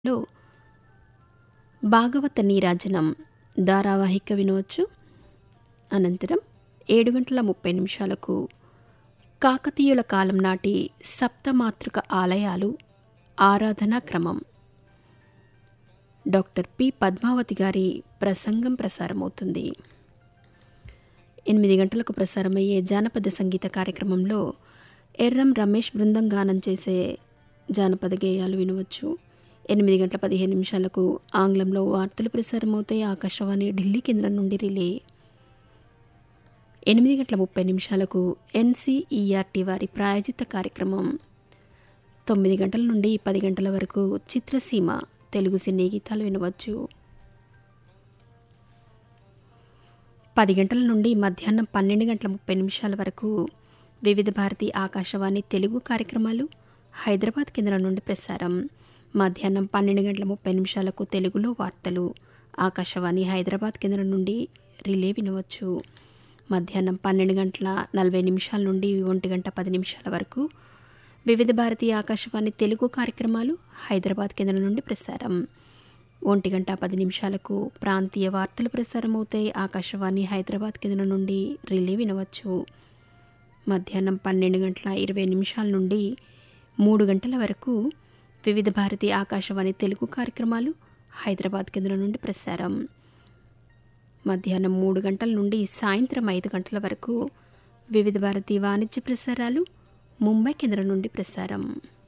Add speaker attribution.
Speaker 1: లో భాగవత నీరాజనం ధారావాహిక వినవచ్చు అనంతరం ఏడు గంటల ముప్పై నిమిషాలకు కాకతీయుల కాలం నాటి సప్తమాతృక ఆలయాలు ఆరాధనా క్రమం డాక్టర్ పి పద్మావతి గారి ప్రసంగం ప్రసారమవుతుంది ఎనిమిది గంటలకు ప్రసారమయ్యే జానపద సంగీత కార్యక్రమంలో ఎర్రం రమేష్ బృందం గానం చేసే జానపద గేయాలు వినవచ్చు ఎనిమిది గంటల పదిహేను నిమిషాలకు ఆంగ్లంలో వార్తలు ప్రసారమవుతాయి ఆకాశవాణి ఢిల్లీ కేంద్రం నుండి రిలే ఎనిమిది గంటల ముప్పై నిమిషాలకు ఎన్సీఈఆర్టీ వారి ప్రాయోజిత కార్యక్రమం తొమ్మిది గంటల నుండి పది గంటల వరకు చిత్రసీమ తెలుగు సినీ గీతాలు వినవచ్చు పది గంటల నుండి మధ్యాహ్నం పన్నెండు గంటల ముప్పై నిమిషాల వరకు వివిధ భారతి ఆకాశవాణి తెలుగు కార్యక్రమాలు హైదరాబాద్ కేంద్రం నుండి ప్రసారం మధ్యాహ్నం పన్నెండు గంటల ముప్పై నిమిషాలకు తెలుగులో వార్తలు ఆకాశవాణి హైదరాబాద్ కేంద్రం నుండి రిలే వినవచ్చు మధ్యాహ్నం పన్నెండు గంటల నలభై నిమిషాల నుండి ఒంటి గంట పది నిమిషాల వరకు వివిధ భారతి ఆకాశవాణి తెలుగు కార్యక్రమాలు హైదరాబాద్ కేంద్రం నుండి ప్రసారం ఒంటి గంట పది నిమిషాలకు ప్రాంతీయ వార్తలు ప్రసారమవుతాయి ఆకాశవాణి హైదరాబాద్ కేంద్రం నుండి రిలే వినవచ్చు మధ్యాహ్నం పన్నెండు గంటల ఇరవై నిమిషాల నుండి మూడు గంటల వరకు వివిధ భారతి ఆకాశవాణి తెలుగు కార్యక్రమాలు హైదరాబాద్ కేంద్రం నుండి ప్రసారం మధ్యాహ్నం మూడు గంటల నుండి సాయంత్రం ఐదు గంటల వరకు వివిధ భారతి వాణిజ్య ప్రసారాలు ముంబై కేంద్రం నుండి ప్రసారం